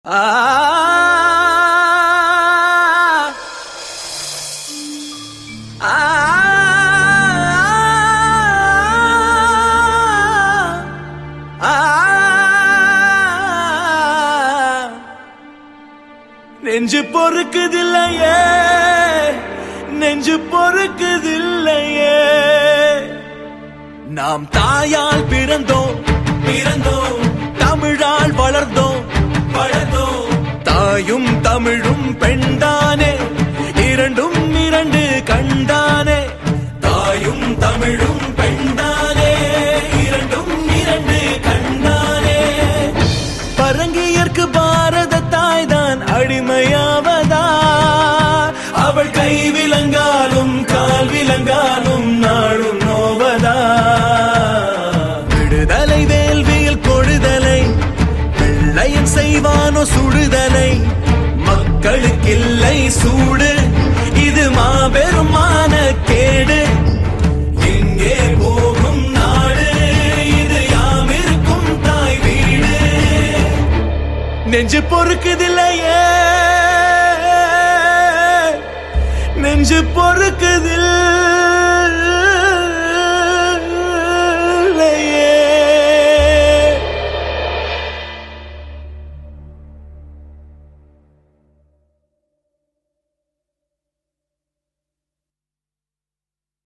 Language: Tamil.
நெஞ்சு பொறுக்குதில்லையே நெஞ்சு பொறுக்குதில்லையே நாம் தாயால் பிறந்தோம் பிறந்தோம் தமிழால் வளர்ந்தோம் வளர்ந்தோம் தாயும் தமிழும் பெண்தானே இரண்டும் இரண்டு கண்டானே தாயும் தமிழும் பெண்தானே இரண்டும் இரண்டு கண்டானே பரங்கியர்க்கு பாரத தாய்தான் அடிமையாவதா அவள் கை விலங்காலும் கால் விலங்காலும் நாளும் நோவதா விடுதலை வேள்வியில் கொழுதலை வெள்ளையன் செய்வானோ சுடுதலை மக்களுக்கில்லை சூடு இது மாபெரும் கேடு எங்கே போகும் நாடு இது யாமிருக்கும் தாய் வீடு நெஞ்சு பொறுக்குதில்லையே நெஞ்சு பொறுக்குதில்லை